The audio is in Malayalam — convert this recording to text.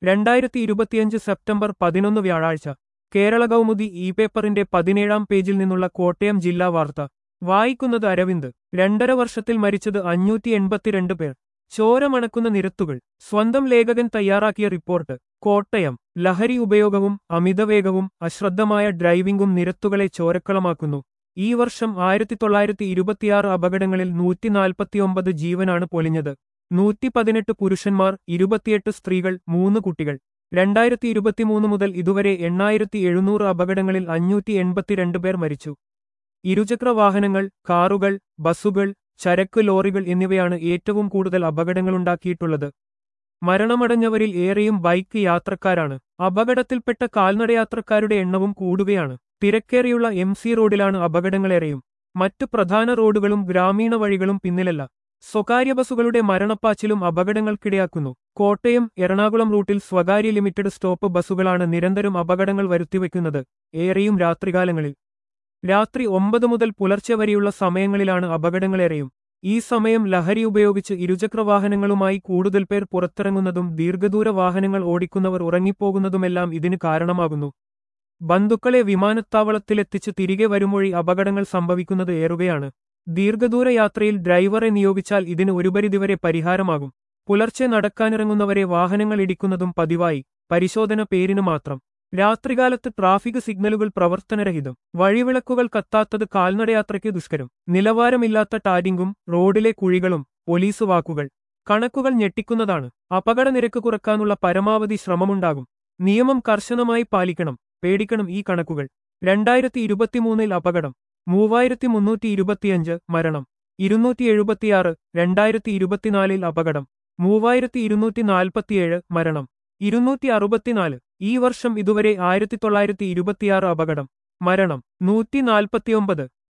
രണ്ടായിരത്തി ഇരുപത്തിയഞ്ച് സെപ്റ്റംബർ പതിനൊന്ന് വ്യാഴാഴ്ച കേരള കൗമുദി ഇ പേപ്പറിന്റെ പതിനേഴാം പേജിൽ നിന്നുള്ള കോട്ടയം ജില്ലാ വാർത്ത വായിക്കുന്നത് അരവിന്ദ് രണ്ടര വർഷത്തിൽ മരിച്ചത് അഞ്ഞൂറ്റി എൺപത്തിരണ്ട് പേർ ചോരമണക്കുന്ന നിരത്തുകൾ സ്വന്തം ലേഖകൻ തയ്യാറാക്കിയ റിപ്പോർട്ട് കോട്ടയം ലഹരി ഉപയോഗവും അമിതവേഗവും അശ്രദ്ധമായ ഡ്രൈവിംഗും നിരത്തുകളെ ചോരക്കളമാക്കുന്നു ഈ വർഷം ആയിരത്തി തൊള്ളായിരത്തി ഇരുപത്തിയാറ് അപകടങ്ങളിൽ നൂറ്റി നാൽപ്പത്തിയൊമ്പത് ജീവനാണ് പൊലിഞ്ഞത് നൂറ്റി പതിനെട്ട് പുരുഷന്മാർ ഇരുപത്തിയെട്ട് സ്ത്രീകൾ മൂന്ന് കുട്ടികൾ രണ്ടായിരത്തി ഇരുപത്തിമൂന്ന് മുതൽ ഇതുവരെ എണ്ണായിരത്തി എഴുന്നൂറ് അപകടങ്ങളിൽ അഞ്ഞൂറ്റി എൺപത്തിരണ്ട് പേർ മരിച്ചു ഇരുചക്ര വാഹനങ്ങൾ കാറുകൾ ബസ്സുകൾ ചരക്ക് ലോറികൾ എന്നിവയാണ് ഏറ്റവും കൂടുതൽ അപകടങ്ങളുണ്ടാക്കിയിട്ടുള്ളത് മരണമടഞ്ഞവരിൽ ഏറെയും ബൈക്ക് യാത്രക്കാരാണ് അപകടത്തിൽപ്പെട്ട കാൽനടയാത്രക്കാരുടെ എണ്ണവും കൂടുകയാണ് തിരക്കേറിയുള്ള എം സി റോഡിലാണ് അപകടങ്ങളേറെയും മറ്റു പ്രധാന റോഡുകളും ഗ്രാമീണ വഴികളും പിന്നിലല്ല സ്വകാര്യ ബസ്സുകളുടെ മരണപ്പാച്ചിലും അപകടങ്ങൾക്കിടയാക്കുന്നു കോട്ടയം എറണാകുളം റൂട്ടിൽ സ്വകാര്യ ലിമിറ്റഡ് സ്റ്റോപ്പ് ബസ്സുകളാണ് നിരന്തരം അപകടങ്ങൾ വരുത്തിവെക്കുന്നത് ഏറെയും രാത്രികാലങ്ങളിൽ രാത്രി ഒമ്പത് മുതൽ പുലർച്ചെ വരെയുള്ള സമയങ്ങളിലാണ് അപകടങ്ങളേറെയും ഈ സമയം ലഹരി ഉപയോഗിച്ച് ഇരുചക്രവാഹനങ്ങളുമായി കൂടുതൽ പേർ പുറത്തിറങ്ങുന്നതും ദീർഘദൂര വാഹനങ്ങൾ ഓടിക്കുന്നവർ ഉറങ്ങിപ്പോകുന്നതുമെല്ലാം ഇതിന് കാരണമാകുന്നു ബന്ധുക്കളെ വിമാനത്താവളത്തിലെത്തിച്ച് തിരികെ വരുമൊഴി അപകടങ്ങൾ സംഭവിക്കുന്നത് ഏറുകയാണ് ദീർഘദൂര യാത്രയിൽ ഡ്രൈവറെ നിയോഗിച്ചാൽ ഇതിന് ഒരു പരിധിവരെ പരിഹാരമാകും പുലർച്ചെ നടക്കാനിറങ്ങുന്നവരെ വാഹനങ്ങൾ ഇടിക്കുന്നതും പതിവായി പരിശോധന പേരിനു മാത്രം രാത്രികാലത്ത് ട്രാഫിക് സിഗ്നലുകൾ പ്രവർത്തനരഹിതം വഴിവിളക്കുകൾ കത്താത്തത് കാൽനടയാത്രയ്ക്ക് ദുഷ്കരം നിലവാരമില്ലാത്ത ടാരിങ്ങും റോഡിലെ കുഴികളും പോലീസ് വാക്കുകൾ കണക്കുകൾ ഞെട്ടിക്കുന്നതാണ് അപകട നിരക്ക് കുറക്കാനുള്ള പരമാവധി ശ്രമമുണ്ടാകും നിയമം കർശനമായി പാലിക്കണം പേടിക്കണം ഈ കണക്കുകൾ രണ്ടായിരത്തി ഇരുപത്തിമൂന്നിൽ അപകടം മൂവായിരത്തി മുന്നൂറ്റി ഇരുപത്തിയഞ്ച് മരണം ഇരുന്നൂറ്റി എഴുപത്തിയാറ് രണ്ടായിരത്തി ഇരുപത്തിനാലിൽ അപകടം മൂവായിരത്തി ഇരുന്നൂറ്റി നാൽപ്പത്തിയേഴ് മരണം ഇരുന്നൂറ്റി അറുപത്തിനാല് ഈ വർഷം ഇതുവരെ ആയിരത്തി തൊള്ളായിരത്തി ഇരുപത്തിയാറ് അപകടം മരണം നൂറ്റി നാൽപ്പത്തിയൊമ്പത്